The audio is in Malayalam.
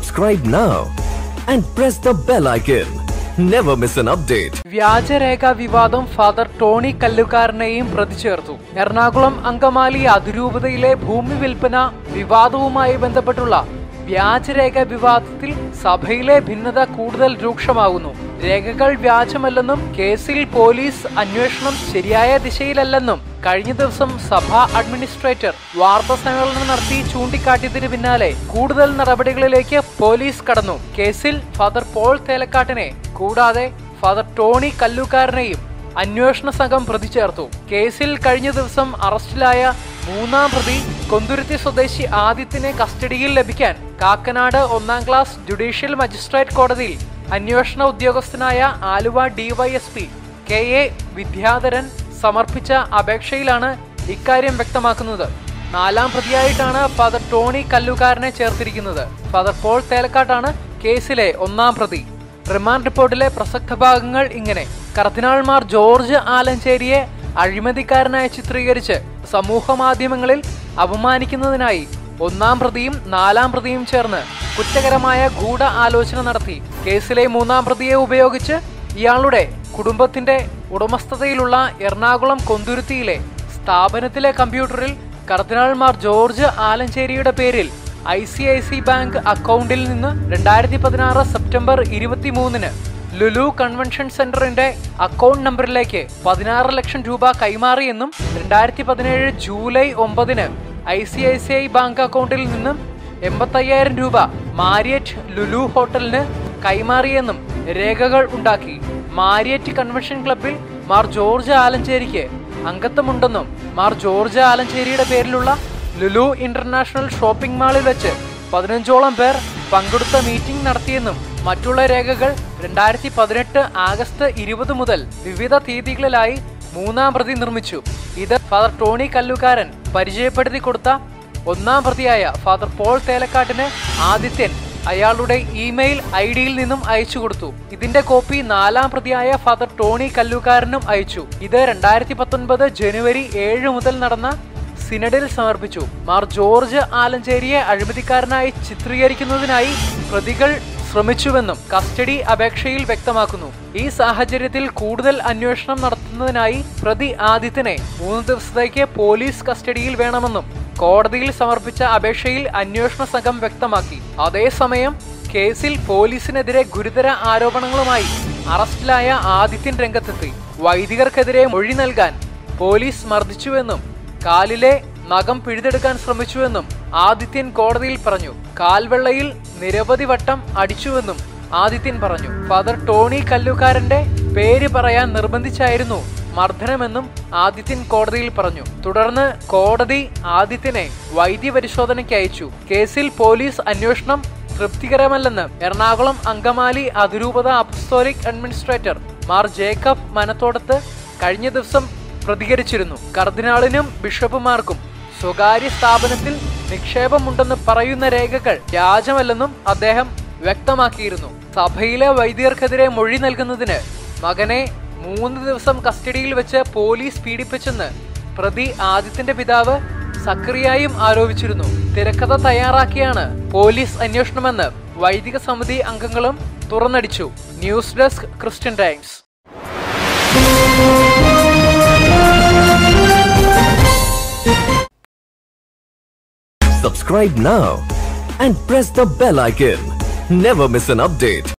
Subscribe now and press the bell icon. Never miss an update. വ്യാജരേഖ വിവാദം ഫാദർ ടോണി കല്ലുകാരനെയും പ്രതി ചേർത്തു എറണാകുളം അങ്കമാലി അതിരൂപതയിലെ ഭൂമി വിൽപ്പന വിവാദവുമായി ബന്ധപ്പെട്ടുള്ള വ്യാജരേഖ വിവാദത്തിൽ സഭയിലെ ഭിന്നത കൂടുതൽ രൂക്ഷമാകുന്നു രേഖകൾ വ്യാജമല്ലെന്നും കേസിൽ പോലീസ് അന്വേഷണം ശരിയായ ദിശയിലല്ലെന്നും കഴിഞ്ഞ ദിവസം സഭാ അഡ്മിനിസ്ട്രേറ്റർ വാർത്താ സമ്മേളനം നടത്തി ചൂണ്ടിക്കാട്ടിയതിന് പിന്നാലെ കൂടുതൽ നടപടികളിലേക്ക് പോലീസ് കടന്നു കേസിൽ ഫാദർ പോൾ തേലക്കാട്ടിനെ കൂടാതെ ഫാദർ ടോണി കല്ലൂക്കാരനെയും അന്വേഷണ സംഘം പ്രതി ചേർത്തു കേസിൽ കഴിഞ്ഞ ദിവസം അറസ്റ്റിലായ മൂന്നാം പ്രതി കൊന്തുരുത്തി സ്വദേശി ആദിത്യനെ കസ്റ്റഡിയിൽ ലഭിക്കാൻ കാക്കനാട് ഒന്നാം ക്ലാസ് ജുഡീഷ്യൽ മജിസ്ട്രേറ്റ് കോടതിയിൽ അന്വേഷണ ഉദ്യോഗസ്ഥനായ Aluva DYSP K A Vidyadharan സമർപ്പിച്ച അപേക്ഷയിലാണ് ഇക്കാര്യം വ്യക്തമാക്കുന്നത് നാലാം പ്രതിയായിട്ടാണ് ഫാദർ ടോണി കല്ലുകാരനെ ചേർത്തിരിക്കുന്നത് ഫാദർ പോൾ തേലക്കാട്ടാണ് കേസിലെ ഒന്നാം പ്രതി റിമാൻഡ് റിപ്പോർട്ടിലെ പ്രസക്ത ഭാഗങ്ങൾ ഇങ്ങനെ കർദിനാൾമാർ ജോർജ് ആലഞ്ചേരിയെ അഴിമതിക്കാരനായി ചിത്രീകരിച്ച് സമൂഹ മാധ്യമങ്ങളിൽ അപമാനിക്കുന്നതിനായി ഒന്നാം പ്രതിയും നാലാം പ്രതിയും ചേർന്ന് കുറ്റകരമായ ഗൂഢ ആലോചന നടത്തി കേസിലെ മൂന്നാം പ്രതിയെ ഉപയോഗിച്ച് ഇയാളുടെ കുടുംബത്തിന്റെ ഉടമസ്ഥതയിലുള്ള എറണാകുളം കൊന്തുരുത്തിയിലെ സ്ഥാപനത്തിലെ കമ്പ്യൂട്ടറിൽ കർദിനാൾമാർ ജോർജ് ആലഞ്ചേരിയുടെ പേരിൽ I C I C bank അക്കൗണ്ടിൽ നിന്ന് രണ്ടായിരത്തി പതിനാറ് സെപ്റ്റംബർ ഇരുപത്തിമൂന്നിന് ലുലു കൺവെൻഷൻ സെന്ററിന്റെ അക്കൗണ്ട് നമ്പറിലേക്ക് പതിനാറ് ലക്ഷം രൂപ കൈമാറിയെന്നും രണ്ടായിരത്തി പതിനേഴ് ജൂലൈ ഒമ്പതിന് I C I C I bank അക്കൗണ്ടിൽ നിന്നും എൺപത്തയ്യായിരം രൂപ മാരിയറ്റ് ലുലു ഹോട്ടലിന് കൈമാറിയെന്നും രേഖകൾ ഉണ്ടാക്കി മാരിയറ്റ് കൺവെൻഷൻ ക്ലബിൽ മാർ ജോർജ് ആലഞ്ചേരിക്ക് അംഗത്വമുണ്ടെന്നും മാർ ജോർജ് ആലഞ്ചേരിയുടെ പേരിലുള്ള ലുലു ഇന്റർനാഷണൽ ഷോപ്പിംഗ് മാളിൽ വെച്ച് പതിനഞ്ചോളം പേർ പങ്കെടുത്ത മീറ്റിംഗ് നടത്തിയെന്നും മറ്റുള്ള രേഖകൾ രണ്ടായിരത്തി പതിനെട്ട് ആഗസ്റ്റ് ഇരുപത് മുതൽ വിവിധ തീയതികളിലായി മൂന്നാം പ്രതി നിർമ്മിച്ചു ഇത് ഫാദർ ടോണി കല്ലുകാരൻ പരിചയപ്പെടുത്തി കൊടുത്ത ഒന്നാം പ്രതിയായ ഫാദർ പോൾ തേലക്കാട്ടിന് ആദിത്യൻ അയാളുടെ ഇമെയിൽ ഐ ഡിയിൽ നിന്നും അയച്ചു കൊടുത്തു ഇതിന്റെ കോപ്പി നാലാം പ്രതിയായ ഫാദർ ടോണി കല്ലുകാരനും അയച്ചു ഇത് രണ്ടായിരത്തി പത്തൊൻപത് ജനുവരി ഏഴ് മുതൽ നടന്ന സിനഡിൽ സമർപ്പിച്ചു മാർ ജോർജ് ആലഞ്ചേരിയെ അഴിമതിക്കാരനായി ചിത്രീകരിക്കുന്നതിനായി പ്രതികൾ ശ്രമിച്ചുവെന്നും കസ്റ്റഡി അപേക്ഷയിൽ വ്യക്തമാക്കുന്നു ഈ സാഹചര്യത്തിൽ കൂടുതൽ അന്വേഷണം നടത്തുന്നതിനായി പ്രതി ആദിത്യനെ മൂന്ന് ദിവസത്തേക്ക് പോലീസ് കസ്റ്റഡിയിൽ വേണമെന്നും കോടതിയിൽ സമർപ്പിച്ച അപേക്ഷയിൽ അന്വേഷണ സംഘം വ്യക്തമാക്കി അതേസമയം കേസിൽ പോലീസിനെതിരെ ഗുരുതര ആരോപണങ്ങളുമായി അറസ്റ്റിലായ ആദിത്യൻ രംഗത്തെത്തി വൈദികർക്കെതിരെ മൊഴി നൽകാൻ പോലീസ് മർദ്ദിച്ചുവെന്നും കാലിലെ നഖം പിഴുതെടുക്കാൻ ശ്രമിച്ചുവെന്നും ആദിത്യൻ കോടതിയിൽ പറഞ്ഞു കാൽവെള്ളയിൽ നിരവധി വട്ടം അടിച്ചുവെന്നും ആദിത്യൻ പറഞ്ഞു ഫാദർ ടോണി കല്ലുകാരന്റെ പേര് പറയാൻ നിർബന്ധിച്ചായിരുന്നു മർദ്ദനമെന്നും ആദിത്യൻ കോടതിയിൽ പറഞ്ഞു തുടർന്ന് കോടതി ആദിത്യനെ വൈദ്യപരിശോധനയ്ക്ക് അയച്ചു കേസിൽ പോലീസ് അന്വേഷണം തൃപ്തികരമല്ലെന്ന് എറണാകുളം അങ്കമാലി അതിരൂപത apostolic administrator Mar Jacob Manathodath കഴിഞ്ഞ ദിവസം പ്രതികരിച്ചിരുന്നു കർദിനാളിനും ബിഷപ്പുമാർക്കും സ്വകാര്യ സ്ഥാപനത്തിൽ നിക്ഷേപമുണ്ടെന്ന് പറയുന്ന രേഖകൾ വ്യാജമല്ലെന്നും അദ്ദേഹം വ്യക്തമാക്കിയിരുന്നു സഭയിലെ വൈദികർക്കെതിരെ മൊഴി നൽകുന്നതിന് മകനെ മൂന്ന് ദിവസം കസ്റ്റഡിയിൽ വെച്ച് പോലീസ് പീഡിപ്പിച്ചെന്ന് പ്രതി ആദിത്യന്റെ പിതാവ് സക്രിയായും ആരോപിച്ചിരുന്നു തിരക്കഥ തയ്യാറാക്കിയാണ് പോലീസ് അന്വേഷണമെന്ന് വൈദിക സമിതി അംഗങ്ങളും തുറന്നടിച്ചു news desk Christian Times Subscribe now and press the bell icon. Never miss an update.